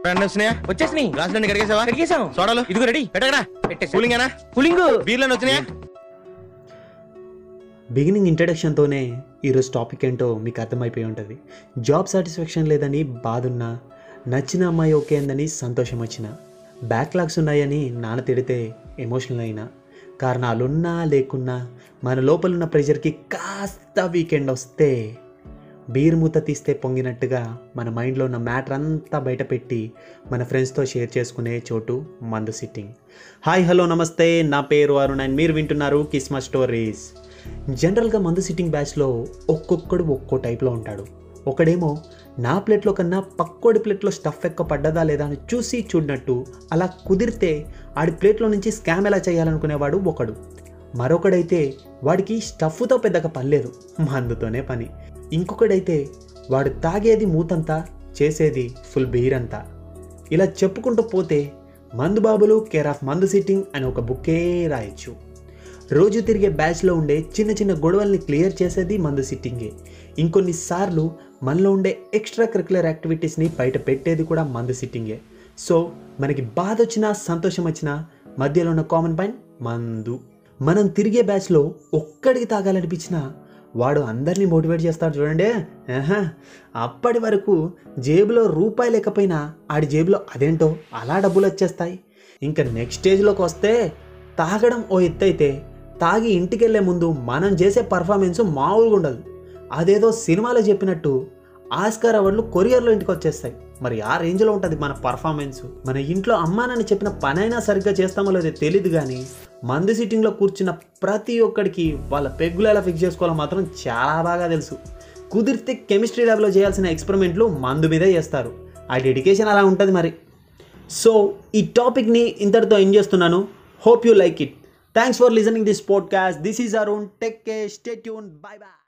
అన్నీ వచ్చినాయా వచ్చేసినాయి గ్లాసులన్నీ కడిగేసావా కడిగేసాం సోడాలు ఇదిగో రెడీ పెట్టకడా పెట్టేసా. కూలింగేనా పులింగు బీర్లను వచ్చినాయా బిగినింగ్ ఇంట్రడక్షన్తోనే ఈరోజు టాపిక్ ఏంటో మీకు అర్థమైపోయి ఉంటుంది జాబ్ సాటిస్ఫాక్షన్ లేదని బాధ ఉన్నా నచ్చిన అమ్మాయి ఓకే అందని సంతోషం వచ్చిన బ్యాక్లాగ్స్ ఉన్నాయని నాన్న తిడితే ఎమోషనల్ అయినా కారణాలున్నా లేకున్నా మన లోపలున్న ప్రెషర్కి కాస్త వీకెండ్ వస్తే బీర్ మూత తీస్తే పొంగినట్టుగా మన మైండ్లో ఉన్న మ్యాటర్ అంతా బయట పెట్టి మన ఫ్రెండ్స్తో షేర్ చేసుకునే చోటు మందు సిట్టింగ్ హాయ్ హలో నమస్తే నా పేరు అరుణ్ అండ్ మీరు వింటున్నారు కిస్మా స్టోరీస్ జనరల్గా మందు సిట్టింగ్ బ్యాచ్లో ఒక్కొక్కడు ఒక్కో టైప్లో ఉంటాడు ఒకడేమో నా ప్లేట్లో కన్నా పక్కోడి ప్లేట్లో స్టఫ్ ఎక్కువ పడ్డదా లేదా అని చూసి చూడనట్టు అలా కుదిరితే ఆడి ప్లేట్లో నుంచి స్కామ్ ఎలా చేయాలనుకునేవాడు ఒకడు మరొకడైతే వాడికి స్టఫ్తో పెద్దగా పని లేదు మందుతోనే పని ఇంకొకడైతే వాడు తాగేది మూతంతా చేసేది ఫుల్ బీర్ అంతా ఇలా చెప్పుకుంటూ పోతే మందు బాబులు కేర్ ఆఫ్ మందు సిట్టింగ్ అని ఒక బుక్కే రాయొచ్చు రోజు తిరిగే బ్యాచ్లో ఉండే చిన్న చిన్న గొడవల్ని క్లియర్ చేసేది మందు సిట్టింగే ఇంకొన్నిసార్లు మనలో ఉండే ఎక్స్ట్రా కరికులర్ యాక్టివిటీస్ని బయట పెట్టేది కూడా మందు సిట్టింగే సో మనకి బాధ వచ్చినా సంతోషం వచ్చినా మధ్యలో ఉన్న కామన్ పాయింట్ మందు మనం తిరిగే బ్యాచ్లో ఒక్కడికి తాగాలనిపించినా వాడు అందరినీ మోటివేట్ చేస్తాడు చూడండి ఆహా అప్పటి వరకు జేబులో రూపాయి లేకపోయినా ఆడి జేబులో అదేంటో అలా డబ్బులు వచ్చేస్తాయి ఇంకా నెక్స్ట్ స్టేజ్లోకి వస్తే తాగడం ఓ ఎత్తు అయితే తాగి ఇంటికి వెళ్ళే ముందు మనం చేసే పర్ఫార్మెన్స్ మామూలుగా ఉండదు అదేదో సినిమాలో చెప్పినట్టు ఆస్కార్ అవార్డులు కొరియర్లో ఇంటికి వచ్చేస్తాయి మరి ఆ రేంజ్లో ఉంటుంది మన పర్ఫార్మెన్స్ మన ఇంట్లో అమ్మానని చెప్పిన పనైనా సరిగ్గా చేస్తామో లేదో తెలియదు కానీ మంది సిట్టింగ్లో కూర్చున్న ప్రతి ఒక్కడికి వాళ్ళ పెగ్గులు ఎలా ఫిక్స్ చేసుకోవాలో మాత్రం చాలా బాగా తెలుసు కుదిరితే కెమిస్ట్రీ ల్యాబ్లో చేయాల్సిన ఎక్స్పెరిమెంట్లు మందు మీదే చేస్తారు ఆ డెడికేషన్ అలా ఉంటుంది మరి సో ఈ టాపిక్ని ఇంతటితో ఎండ్ చేస్తున్నాను hope you like it thanks for listening this podcast this is Arun tech K stay tuned bye by